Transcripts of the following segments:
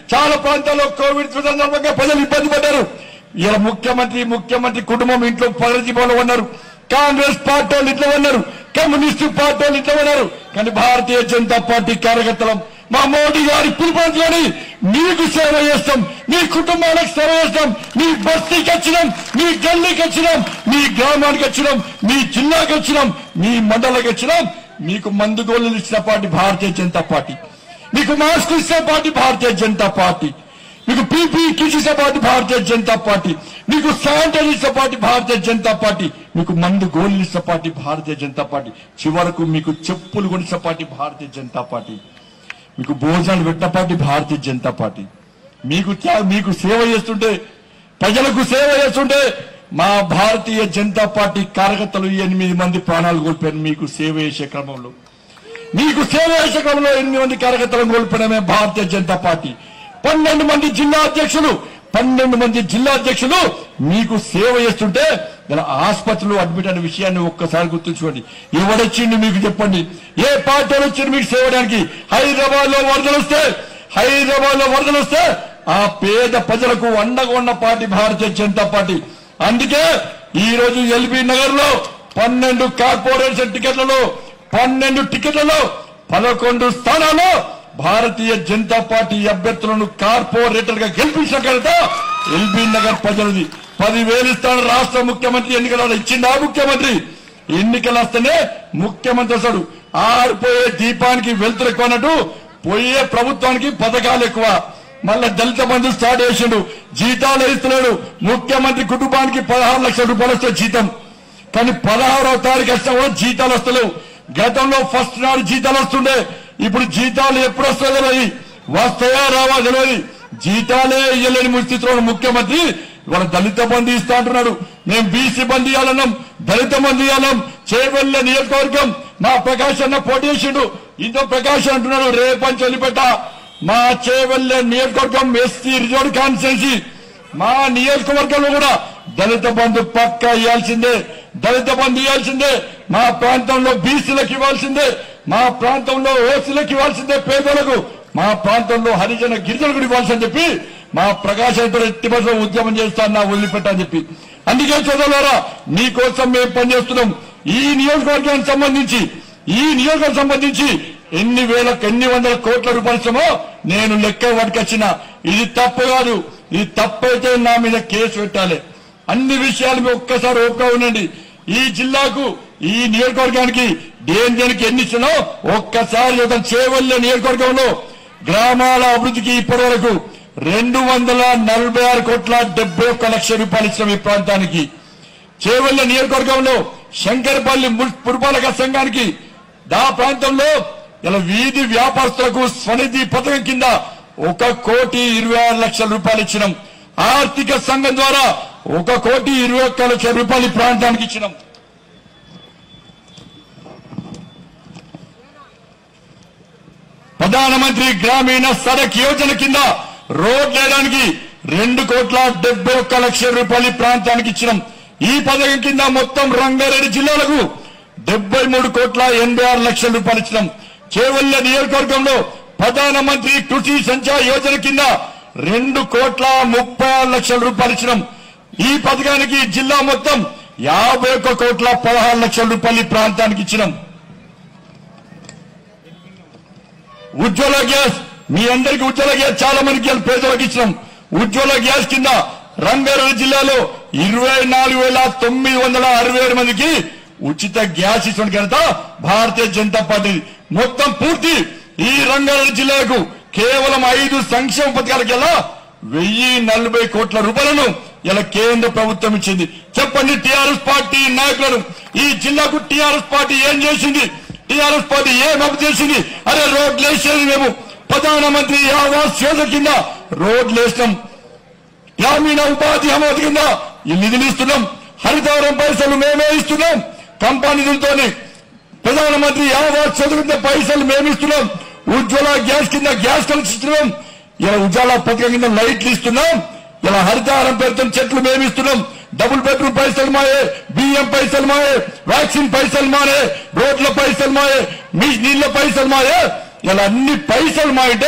చాలా ప్రాంతాల్లో కోవిడ్ సందర్భంగా ప్రజలు ఇబ్బంది పడ్డారు ఇలా ముఖ్యమంత్రి ముఖ్యమంత్రి కుటుంబం ఇంట్లో పరజీవంలో ఉన్నారు కాంగ్రెస్ పార్టీ వాళ్ళు ఇట్లా ఉన్నారు కమ్యూనిస్టు పార్టీ వాళ్ళు ఇట్లా ఉన్నారు కానీ భారతీయ జనతా పార్టీ కార్యకర్తలం మా మోడీ గారి పిలుపుని మీకు సేవ చేస్తాం మీ కుటుంబాలకు సేవ చేస్తాం మీ బస్తీకి వచ్చినాం మీ గల్లీకి వచ్చినాం మీ గ్రామానికి వచ్చినాం మీ జిల్లాకి వచ్చినాం మీ మండలకి వచ్చినాం మీకు మందు గోళీలు ఇచ్చిన పార్టీ భారతీయ జనతా పార్టీ మీకు మాస్క్ ఇచ్చే పార్టీ భారతీయ జనతా పార్టీ మీకు పీపీ కిట్ ఇచ్చే పార్టీ భారతీయ జనతా పార్టీ మీకు శానిటైజర్ ఇచ్చే పార్టీ భారతీయ జనతా పార్టీ మీకు మందు గోళీలు ఇచ్చే పార్టీ భారతీయ జనతా పార్టీ చివరకు మీకు చెప్పులు కొనిచ్చే పార్టీ భారతీయ జనతా పార్టీ మీకు భోజనాలు పెట్టిన పార్టీ భారతీయ జనతా పార్టీ మీకు త్యా- మీకు సేవ చేస్తుంటే ప్రజలకు సేవ చేస్తుంటే మా భారతీయ జనతా పార్టీ కార్యకర్తలు ఎనిమిది మంది ప్రాణాలు కోల్పోయారు మీకు సేవ చేసే క్రమంలో మీకు సేవ చేసే క్రమంలో ఎనిమిది మంది కార్యకర్తలను కోల్పోయినమే భారతీయ జనతా పార్టీ పన్నెండు మంది జిల్లా అధ్యక్షులు పన్నెండు మంది జిల్లా అధ్యక్షులు మీకు సేవ చేస్తుంటే ఇలా ఆసుపత్రిలో అడ్మిట్ అయిన విషయాన్ని ఒక్కసారి గుర్తుంచుకోండి ఎవడొచ్చింది మీకు చెప్పండి ఏ పార్టీ వాళ్ళు వచ్చింది మీకు సేవడానికి హైదరాబాద్ లో వరదలు వస్తే హైదరాబాద్ లో వరదలు వస్తే ఆ పేద ప్రజలకు అండగా ఉన్న పార్టీ భారతీయ జనతా పార్టీ అందుకే ఈ రోజు ఎల్బీ నగర్ లో పన్నెండు కార్పొరేషన్ టికెట్లలో పన్నెండు టికెట్లలో పదకొండు స్థానాల్లో భారతీయ జనతా పార్టీ అభ్యర్థులను కార్పొరేటర్ గా గెలిపించిన ఘనత ఎల్బీ నగర్ ప్రజలది పదివేలు ఇస్తాను రాష్ట్ర ముఖ్యమంత్రి ఎన్నికల ఇచ్చిందా ముఖ్యమంత్రి ఎన్నికలు వస్తేనే ముఖ్యమంత్రి వస్తాడు ఆరిపోయే దీపానికి వెళ్తురు ఎక్కువ అన్నట్టు పోయే ప్రభుత్వానికి పథకాలు ఎక్కువ మళ్ళా దళిత బంధు స్టార్ట్ చేసిండు జీతాలు ఇస్తున్నాడు ముఖ్యమంత్రి కుటుంబానికి పదహారు లక్షల రూపాయలు వస్తే జీతం కానీ పదహారవ తారీఖు వచ్చినా కూడా జీతాలు వస్తలేవు గతంలో ఫస్ట్ నాడు జీతాలు వస్తుండే ఇప్పుడు జీతాలు ఎప్పుడు వస్తాయో తెలియదు వస్తాయా రావా తెలియదు జీతాలే ఇయ్యలేని ముస్థితిలో ఉన్న ముఖ్యమంత్రి ఇవాళ దళిత బంధు ఇస్తా అంటున్నాడు మేము బీసీ బంధు ఇవ్వాలన్నాం దళిత బంధు ఇవ్వాలం చేవెళ్ళ నియోజకవర్గం మా ప్రకాష్ అన్న పోటీ చేసిండు ఇంతో ప్రకాష్ అంటున్నాడు రేపంచి వదిలిపెట్ట మా చేవెళ్ళ నియోజకవర్గం ఎస్సీ రిజర్వ్ కాన్స్టిట్యున్సీ మా నియోజకవర్గంలో కూడా దళిత బంధు పక్క ఇవ్వాల్సిందే దళిత బంధు ఇవ్వాల్సిందే మా ప్రాంతంలో బీసీలకు ఇవ్వాల్సిందే మా ప్రాంతంలో ఓసీలకు ఇవ్వాల్సిందే పేదలకు మా ప్రాంతంలో హరిజన గిరిజనులకు ఇవ్వాల్సిందని చెప్పి మా ప్రకాశ్ అయితే ఎట్టి బస్సులో ఉద్యమం చేస్తాను వదిలిపెట్టని చెప్పి అందుకే చదవలేరా మీకోసం మేము పనిచేస్తున్నాం ఈ నియోజకవర్గానికి సంబంధించి ఈ నియోజకవర్గం సంబంధించి ఎన్ని వేల ఎన్ని వందల కోట్ల రూపాయలు ఇస్తామో నేను లెక్క పట్టుకొచ్చిన ఇది తప్పు కాదు ఇది తప్పైతే నా మీద కేసు పెట్టాలి అన్ని విషయాలు మీరు ఒక్కసారి ఓపిక ఉండండి ఈ జిల్లాకు ఈ నియోజకవర్గానికి దేని దేనికి ఎన్ని ఇచ్చినో ఒక్కసారి ఇతను చేవల్లే నియోజకవర్గంలో గ్రామాల అభివృద్ధికి ఇప్పటి వరకు రెండు వందల నలభై ఆరు కోట్ల డెబ్బై ఒక్క లక్ష రూపాయలు ఇచ్చిన ఈ ప్రాంతానికి చేవల్ల నియోజకవర్గంలో శంకరపల్లి మున్- పురపాలక సంఘానికి దా ప్రాంతంలో ఇలా వీధి వ్యాపారస్తులకు స్వనిధి పథకం కింద ఒక కోటి ఇరవై ఆరు లక్షల రూపాయలు ఇచ్చినాం ఆర్థిక సంఘం ద్వారా ఒక కోటి ఇరవై ఒక్క లక్షల రూపాయలు ఈ ప్రాంతానికి ఇచ్చినాం ప్రధానమంత్రి గ్రామీణ సడక్ యోజన కింద రోడ్ వేయడానికి రెండు కోట్ల డెబ్బై ఒక్క లక్షల రూపాయలు ఈ ప్రాంతానికి ఇచ్చినాం ఈ పథకం కింద మొత్తం రంగారెడ్డి జిల్లాలకు డెబ్బై మూడు కోట్ల ఎనభై ఆరు లక్షల రూపాయలు ఇచ్చినాం చేవల్ల నియోజకవర్గంలో ప్రధానమంత్రి కృషి సంచార యోజన కింద రెండు కోట్ల ముప్పై ఆరు లక్షల రూపాయలు ఇచ్చినాం ఈ పథకానికి జిల్లా మొత్తం యాభై ఒక్క కోట్ల పదహారు లక్షల రూపాయలు ఈ ప్రాంతానికి ఇచ్చినాం ఉజ్వల గ్యాస్ మీ అందరికి ఉజ్వల గ్యాస్ చాలా మందికి ఇవాళ పేదలకు ఇచ్చినాం ఉజ్వల గ్యాస్ కింద రంగారెడ్డి జిల్లాలో ఇరవై నాలుగు వేల తొమ్మిది వందల అరవై ఏడు మందికి ఉచిత గ్యాస్ ఇచ్చిన ఘనత భారతీయ జనతా పార్టీ మొత్తం పూర్తి ఈ రంగారెడ్డి జిల్లాకు కేవలం ఐదు సంక్షేమ పథకాలకెల్లా వెయ్యి నలభై కోట్ల రూపాయలను ఇలా కేంద్ర ప్రభుత్వం ఇచ్చింది చెప్పండి టీఆర్ఎస్ పార్టీ నాయకులను ఈ జిల్లాకు టీఆర్ఎస్ పార్టీ ఏం చేసింది టీఆర్ఎస్ పార్టీ ఏం అభివృద్ధి చేసింది అరే రోడ్లు వేసేది మేము ప్రధానమంత్రి ఆవాస్ యోజన కింద రోడ్లు వేసినాం గ్రామీణ ఉపాధి హామీ కింద ఈ నిధులు ఇస్తున్నాం హరితవరం పైసలు మేమే ఇస్తున్నాం కంపెనీలతోని ప్రధానమంత్రి ఆవాస్ యోజన కింద పైసలు మేము ఇస్తున్నాం ఉజ్వల గ్యాస్ కింద గ్యాస్ కనెక్షన్ ఇస్తున్నాం ఇలా ఉజ్వల పథకం కింద లైట్లు ఇస్తున్నాం ఇలా హరితహారం పేరుతో చెట్లు మేము ఇస్తున్నాం డబుల్ బెడ్రూమ్ పైసలు మాయే బియ్యం పైసలు మాయే వ్యాక్సిన్ పైసలు మాయే రోడ్ల పైసలు మాయే మీ నీళ్ల పైసలు మాయే ఇలా అన్ని పైసలు మాయంటే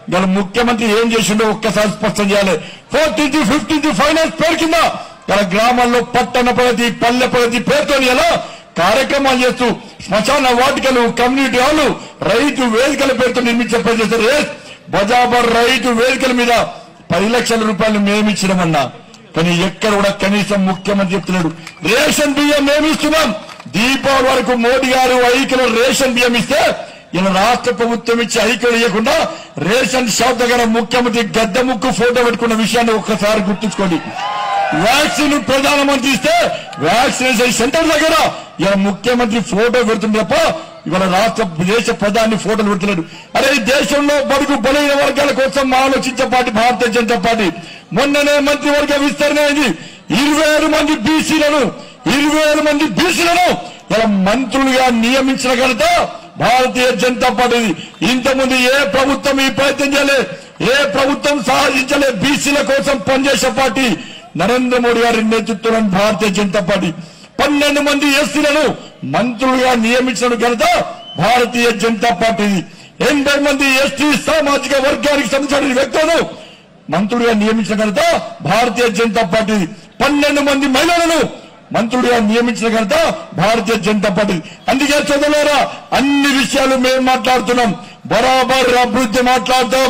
ఇవాళ ముఖ్యమంత్రి ఏం చేసిండో ఒక్కసారి స్పష్టం చేయాలి ఫోర్టీన్త్ ఫిఫ్టీన్త్ ఫైనాన్స్ పేరు కింద ఇలా గ్రామాల్లో పట్టణ ప్రగతి పల్లె ప్రగతి పేరుతో ఎలా కార్యక్రమాలు చేస్తూ శ్మశాన వాటికలు కమ్యూనిటీ హాలు రైతు వేదికల పేరుతో నిర్మించే పని చేస్తారు ఏ బజాబర్ రైతు వేదికల మీద పది లక్షల రూపాయలు మేమిచ్చినామన్నా కానీ ఎక్కడ కూడా కనీసం ముఖ్యమంత్రి చెప్తున్నాడు రేషన్ బియ్యం మేమిస్తున్నాం దీపావళి వరకు మోడీ గారు ఐదు కిలో రేషన్ బియ్యం ఇస్తే ఇలా రాష్ట్ర ప్రభుత్వం ఇచ్చి ఐదు కిలో ఇవ్వకుండా రేషన్ షాప్ దగ్గర ముఖ్యమంత్రి గద్దె ముక్కు ఫోటో పెట్టుకున్న విషయాన్ని ఒక్కసారి గుర్తుంచుకోండి వ్యాక్సిన్ ప్రధానమంత్రి ఇస్తే వ్యాక్సినేషన్ సెంటర్ దగ్గర ఇలా ముఖ్యమంత్రి ఫోటో పెడుతుంది తప్ప ఇవాళ రాష్ట్ర దేశ ప్రధాని ఫోటోలు పెడుతున్నాడు అరే ఈ దేశంలో బడుగు బలైన వర్గాల కోసం ఆలోచించే పార్టీ భారతీయ జనతా పార్టీ మొన్ననే మంత్రివర్గ విస్తరణ అయింది ఇరవై ఆరు మంది బీసీలను ఇరవై ఆరు మంది బీసీలను ఇలా మంత్రులుగా నియమించిన ఘనత భారతీయ జనతా పార్టీ ఇంతకుముందు ఏ ప్రభుత్వం ఈ ప్రయత్నం చేయలే ఏ ప్రభుత్వం సాధించలే బీసీల కోసం పనిచేసే పార్టీ నరేంద్ర మోడీ గారి నేతృత్వంలోని భారతీయ జనతా పార్టీ పన్నెండు మంది ఎస్సీలను మంత్రులుగా నియమించిన ఘనత భారతీయ జనతా పార్టీ ఎనభై మంది ఎస్టీ సామాజిక వర్గానికి సంబంధించిన వ్యక్తులను మంత్రులుగా నియమించిన ఘనత భారతీయ జనతా పార్టీ పన్నెండు మంది మహిళలను మంత్రుడిగా నియమించిన ఘనత భారతీయ జనతా పార్టీ అందుకే చదువులారా అన్ని విషయాలు మేము మాట్లాడుతున్నాం బరాబర్ అభివృద్ధి మాట్లాడతాం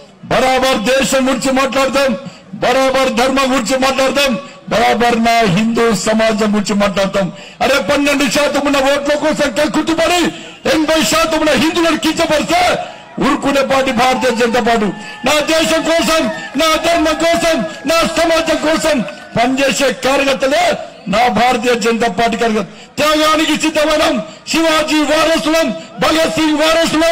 బరాబర్ దేశం గురించి మాట్లాడతాం బరాబర్ ధర్మం గురించి మాట్లాడతాం బరాబర్ నా హిందూ సమాజం గురించి మాట్లాడతాం అరే పన్నెండు శాతం ఉన్న ఓట్ల కోసం కక్కుతుపడి ఎనభై శాతం ఉన్న హిందువులను కించపరిస్తే ఊరుకునే పార్టీ భారతీయ జనతా పార్టీ నా దేశం కోసం నా ధర్మం కోసం నా సమాజం కోసం పనిచేసే కార్యకర్తలే నా భారతీయ జనతా పార్టీ కార్యకర్త త్యాగానికి సిద్ధమనం శివాజీ వారసులం భగత్ సింగ్ వారసులం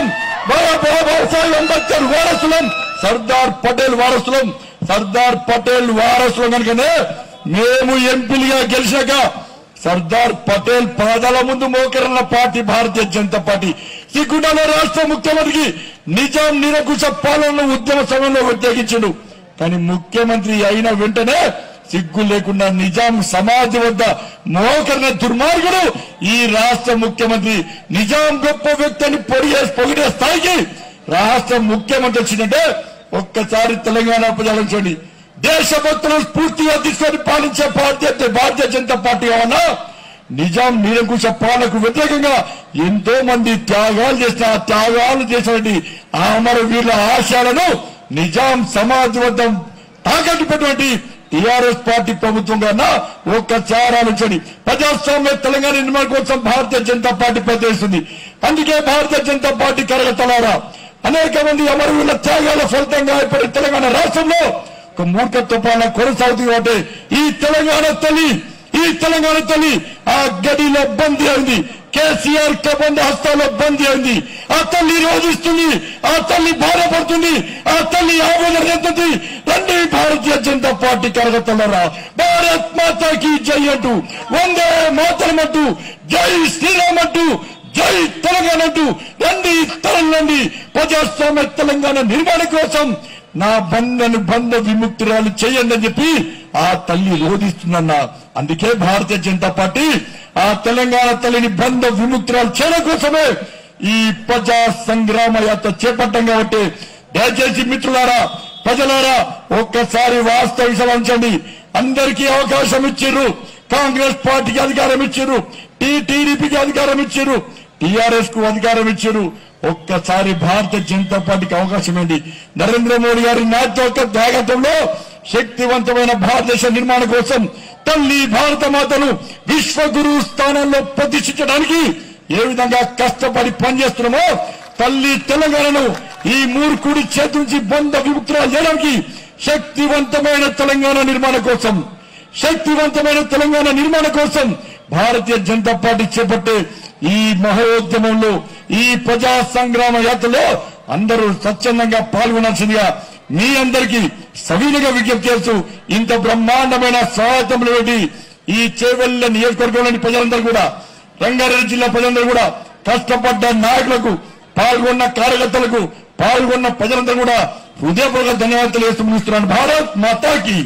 బాబాసాహెబ్ అంబేద్కర్ వారసులం సర్దార్ పటేల్ వారసులం సర్దార్ పటేల్ వారసులం కనుకనే మేము ఎంపీలుగా గెలిచాక సర్దార్ పటేల్ పాదాల ముందు మోకరన్న పార్టీ భారతీయ జనతా పార్టీ సిగ్గుండాలో రాష్ట్ర ముఖ్యమంత్రికి నిజాం నిరకుశ పాలనను ఉద్యమ సమయంలో వ్యతిరేకించాడు కానీ ముఖ్యమంత్రి అయిన వెంటనే సిగ్గు లేకుండా నిజాం సమాజ్ వద్ద మోకరిన దుర్మార్గుడు ఈ రాష్ట్ర ముఖ్యమంత్రి నిజాం గొప్ప వ్యక్తిని పొడిగే పొగిడే స్థాయికి రాష్ట్ర ముఖ్యమంత్రి వచ్చిందంటే ఒక్కసారి తెలంగాణ ప్రజలను చూడండి దేశభక్తులను స్ఫూర్తిగా తీసుకొని పాలించే భారతీయ భారతీయ జనతా పార్టీ ఏమన్నా నిజాం నిరంకుశ పాలనకు వ్యతిరేకంగా ఎంతో మంది త్యాగాలు చేసిన ఆ త్యాగాలు చేసినటువంటి అమర వీరుల ఆశయాలను నిజాం సమాజ్ వద్ద తాకట్టు పెట్టినటువంటి టీఆర్ఎస్ పార్టీ ప్రభుత్వం కన్నా ఒక్కసారి ఆలోచండి ప్రజాస్వామ్య తెలంగాణ నిర్మాణం కోసం భారతీయ జనతా పార్టీ పనిచేస్తుంది అందుకే భారతీయ జనతా పార్టీ కరగతలారా అనేక మంది అమరవీరుల త్యాగాల ఫలితంగా ఏర్పడిన తెలంగాణ రాష్ట్రంలో ఒక మూర్ఖత్వ పాలన కొనసాగుతుంది కాబట్టి ఈ తెలంగాణ తల్లి ఈ తెలంగాణ తల్లి ఆ గడిలో బందీ అయింది కేసీఆర్ కబంధ హస్తాల్లో బందీ అయింది ఆ తల్లి రోధిస్తుంది ఆ తల్లి బాధపడుతుంది ఆ తల్లి ఆవేదన చెందుతుంది రండి భారతీయ జనతా పార్టీ కార్యకర్తలరా భారత్ మాతాకి జై అంటూ వందే మాతరమంటూ జై శ్రీరామ్ అంటూ జై తెలంగాణ అంటూ రండి తరలండి ప్రజాస్వామ్య తెలంగాణ నిర్మాణం కోసం నా బంధను బంధ విముక్తురాలు చేయండి అని చెప్పి ఆ తల్లి రోధిస్తుందన్న అందుకే భారతీయ జనతా పార్టీ ఆ తెలంగాణ తల్లిని బంధ విముక్తురాలు చేయడం కోసమే ఈ ప్రజా సంగ్రామ యాత్ర చేపట్టం కాబట్టి దయచేసి మిత్రులారా ప్రజలారా ఒక్కసారి వాస్తవ విషయించండి అందరికీ అవకాశం ఇచ్చిర్రు కాంగ్రెస్ పార్టీకి అధికారం ఇచ్చిర్రు టీ టీడీపీకి అధికారం ఇచ్చిర్రు టీఆర్ఎస్ కు అధికారం ఇచ్చారు ఒక్కసారి భారతీయ జనతా పార్టీకి అవకాశం ఏంటి నరేంద్ర మోడీ గారి నాయకత్వ నాయకత్వంలో శక్తివంతమైన భారతదేశ నిర్మాణం కోసం తల్లి భారత మాతను విశ్వగురు స్థానంలో ప్రతిష్ఠించడానికి ఏ విధంగా కష్టపడి పనిచేస్తున్నామో తల్లి తెలంగాణను ఈ మూర్ఖుడి చేతి నుంచి బంధ విముక్తులు చేయడానికి శక్తివంతమైన తెలంగాణ నిర్మాణం కోసం శక్తివంతమైన తెలంగాణ నిర్మాణం కోసం భారతీయ జనతా పార్టీ చేపట్టే ఈ మహోద్యమంలో ఈ ప్రజా సంగ్రామ యాత్రలో అందరూ స్వచ్ఛందంగా పాల్గొనాల్సిందిగా మీ అందరికీ సవినగా విజ్ఞప్తి చేస్తూ ఇంత బ్రహ్మాండమైన స్వాగతంలో పెట్టి ఈ చేవెళ్ల నియోజకవర్గంలోని ప్రజలందరూ కూడా రంగారెడ్డి జిల్లా ప్రజలందరూ కూడా కష్టపడ్డ నాయకులకు పాల్గొన్న కార్యకర్తలకు పాల్గొన్న ప్రజలందరూ కూడా హృదయపూర్వక ధన్యవాదాలు తెలియజేస్తూ ముగిస్తున్నాను భారత్ మాతాకి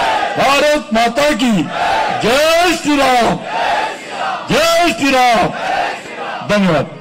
భారత్ మాతాకి జై శ్రీరామ్ జై శ్రీరామ్ ధన్యవాదాలు